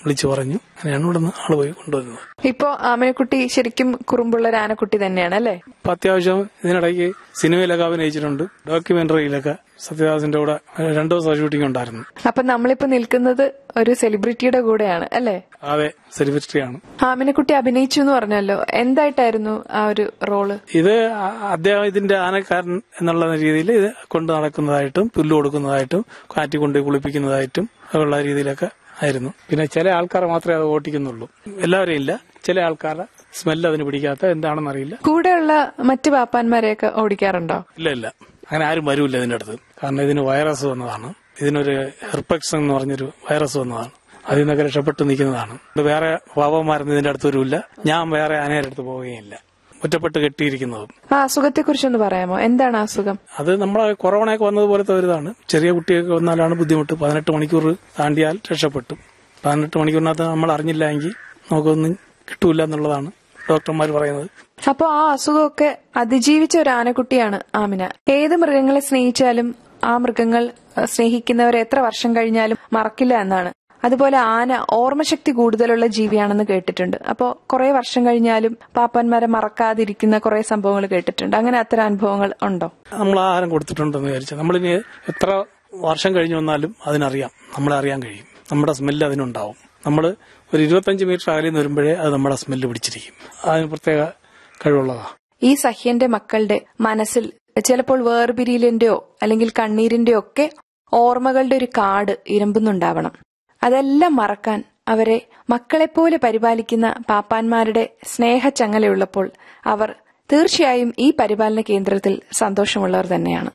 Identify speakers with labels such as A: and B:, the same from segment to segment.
A: വിളിച്ചു പറഞ്ഞു അങ്ങനെയാണ് ഇവിടെ നിന്ന് ആള് പോയി കൊണ്ടുവരുന്നത്
B: ഇപ്പോ ആമനക്കുട്ടി ശരിക്കും കുറുമ്പുള്ള ഒരു ആനക്കുട്ടി തന്നെയാണ് അല്ലേ
A: അപ്പൊ അത്യാവശ്യം ഇതിനിടയ്ക്ക് സിനിമയിലൊക്കെ അഭിനയിച്ചിട്ടുണ്ട് ഡോക്യുമെന്ററിയിലൊക്കെ സത്യദാസിന്റെ കൂടെ രണ്ടു ദിവസം ഷൂട്ടിംഗ് ഉണ്ടായിരുന്നു
B: അപ്പൊ നമ്മളിപ്പോ നിൽക്കുന്നത് ഒരു സെലിബ്രിറ്റിയുടെ കൂടെയാണ് അല്ലേ
A: അതെ സെലിബ്രിറ്റിയാണ്
B: ആമിനക്കുട്ടി അഭിനയിച്ചു എന്ന് പറഞ്ഞല്ലോ എന്തായിട്ടായിരുന്നു ആ ഒരു റോള്
A: ഇത് അ- അദ്ദേഹം ഇതിന്റെ ആനക്കാരൻ എന്നുള്ള രീതിയിൽ ഇത് കൊണ്ട് നടക്കുന്നതായിട്ടും പുല്ല് കൊടുക്കുന്നതായിട്ടും കാറ്റി കൊണ്ട് കുളിപ്പിക്കുന്നതായിട്ടും ഉള്ള രീതിയിലൊക്കെ ആയിരുന്നു പിന്നെ ചില ആൾക്കാരെ മാത്രമേ അത് ഓട്ടിക്കുന്നുള്ളൂ എല്ലാവരെയും ഇല്ല ചില ആൾക്കാരുടെ സ്മെല്ല് അതിന് പിടിക്കാത്ത എന്താണെന്ന് അറിയില്ല
B: കൂടെയുള്ള മറ്റു പാപ്പാന്മാരെയൊക്കെ ഓടിക്കാറുണ്ടോ
A: ഇല്ല ഇല്ല അങ്ങനെ ആരും വരൂല്ല ഇതിന്റെ അടുത്ത് കാരണം ഇതിന് വൈറസ് വന്നതാണ് ഇതിനൊരു ഹെർപെക്സ് എന്ന് പറഞ്ഞൊരു വൈറസ് വന്നതാണ് അതിൽ നിന്നൊക്കെ രക്ഷപ്പെട്ട് നിൽക്കുന്നതാണ് ഇത് വേറെ പാവന്മാരൊന്നും ഇതിന്റെ അടുത്ത് വരില്ല ഞാൻ വേറെ ആനയുടെ അടുത്ത് പോവുകയില്ല ഒറ്റപ്പെട്ട് കെട്ടിയിരിക്കുന്നതും
B: ആ അസുഖത്തെ കുറിച്ചൊന്ന് പറയാമോ എന്താണ് ആ അസുഖം
A: അത് നമ്മളെ കൊറോണയൊക്കെ വന്നതുപോലത്തെ ഒരു ഇതാണ് ചെറിയ കുട്ടിയൊക്കെ വന്നാലാണ് ബുദ്ധിമുട്ട് പതിനെട്ട് മണിക്കൂർ താണ്ടിയാൽ രക്ഷപ്പെട്ടു പതിനെട്ട് മണിക്കൂറിനകത്ത് നമ്മൾ അറിഞ്ഞില്ല എങ്കിൽ നമുക്കൊന്നും കിട്ടൂല എന്നുള്ളതാണ് ഡോക്ടർമാർ പറയുന്നത്
B: അപ്പൊ ആ അസുഖമൊക്കെ അതിജീവിച്ച ഒരു ആനക്കുട്ടിയാണ് ആമിന ഏത് മൃഗങ്ങളെ സ്നേഹിച്ചാലും ആ മൃഗങ്ങൾ അഹ്, സ്നേഹിക്കുന്നവരെ എത്ര വർഷം കഴിഞ്ഞാലും മറക്കില്ല എന്നാണ് അതുപോലെ ആന ഓർമ്മശക്തി കൂടുതലുള്ള ജീവിയാണെന്ന് കേട്ടിട്ടുണ്ട് അപ്പോൾ കുറെ വർഷം കഴിഞ്ഞാലും പാപ്പാന്മാരെ മറക്കാതിരിക്കുന്ന കുറെ സംഭവങ്ങൾ കേട്ടിട്ടുണ്ട് അങ്ങനെ അത്തരം അനുഭവങ്ങൾ ഉണ്ടോ
A: നമ്മൾ ആഹാരം കൊടുത്തിട്ടുണ്ടെന്ന് വിചാരിച്ചാൽ നമ്മളിനി എത്ര വർഷം കഴിഞ്ഞു വന്നാലും അതിനറിയാം നമ്മളെ അറിയാൻ കഴിയും നമ്മുടെ സ്മെല്ല് അതിനുണ്ടാവും നമ്മൾ ഒരു ഇരുപത്തഞ്ച് മീറ്റർ അകലിൽ നിന്ന് വരുമ്പോഴേ അത് നമ്മുടെ സ്മെല്ല് പിടിച്ചിരിക്കും അതിന് പ്രത്യേക കഴിവുള്ളതാണ്
B: ഈ സഹ്യന്റെ മക്കളുടെ മനസ്സിൽ ചിലപ്പോൾ വേർപിരിയലിന്റെയോ അല്ലെങ്കിൽ കണ്ണീരിന്റെയോ ഒക്കെ ഓർമ്മകളുടെ ഒരു കാട് ഇരമ്പുന്നുണ്ടാവണം അതെല്ലാം മറക്കാൻ അവരെ മക്കളെപ്പോലെ പരിപാലിക്കുന്ന പാപ്പാന്മാരുടെ സ്നേഹച്ചങ്ങലയുള്ളപ്പോൾ അവർ തീർച്ചയായും ഈ പരിപാലന കേന്ദ്രത്തിൽ സന്തോഷമുള്ളവർ തന്നെയാണ്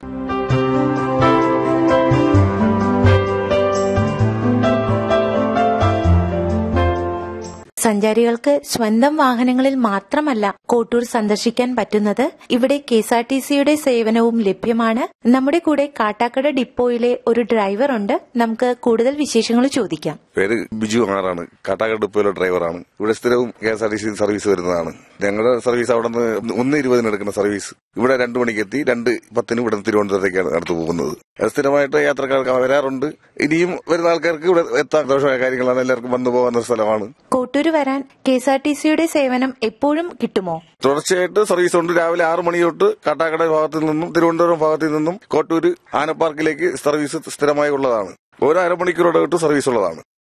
C: സഞ്ചാരികൾക്ക് സ്വന്തം വാഹനങ്ങളിൽ മാത്രമല്ല കോട്ടൂർ സന്ദർശിക്കാൻ പറ്റുന്നത് ഇവിടെ കെ എസ് ആർ ടി സിയുടെ സേവനവും ലഭ്യമാണ് നമ്മുടെ കൂടെ കാട്ടാക്കട ഡിപ്പോയിലെ ഒരു ഡ്രൈവർ ഉണ്ട് നമുക്ക് കൂടുതൽ വിശേഷങ്ങൾ ചോദിക്കാം
D: പേര് ബിജു ആറാണ് കാട്ടാക്കട ഡിപ്പോയിലെ ഡ്രൈവറാണ് ഇവിടെ സ്ഥിരവും K S R T C service വരുന്നതാണ് ഞങ്ങളുടെ സർവീസ് അവിടെ നിന്ന് ഒന്ന് ഇരുപതിന് എടുക്കുന്ന സർവീസ് ഇവിടെ രണ്ടു മണിക്ക് എത്തി രണ്ട് പത്തിന് ഇവിടെ നിന്ന് തിരുവനന്തപുരത്തേക്കാണ് അടുത്ത് പോകുന്നത് അത് സ്ഥിരമായിട്ട് യാത്രക്കാർക്ക് വരാറുണ്ട് ഇനിയും വരുന്ന ആൾക്കാർക്ക് ഇവിടെ എത്താൻ ദോഷമായ കാര്യങ്ങളാണ് എല്ലാവർക്കും വന്നു പോകുന്ന സ്ഥലമാണ്
C: കോട്ടൂർ വരാൻ കെ എസ് ആർ ടി സിയുടെ സേവനം എപ്പോഴും കിട്ടുമോ
D: തുടർച്ചയായിട്ട് സർവീസ് ഉണ്ട് രാവിലെ ആറ് മണി തൊട്ട് കാട്ടാക്കട ഭാഗത്തു നിന്നും തിരുവനന്തപുരം ഭാഗത്തു നിന്നും കോട്ടൂര് ആനപ്പാർക്കിലേക്ക് സർവീസ് സ്ഥിരമായി ഉള്ളതാണ് ഓരോ അരമണിക്കൂർ ഇടവിട്ട് സർവീസ് ഉള്ളതാണ്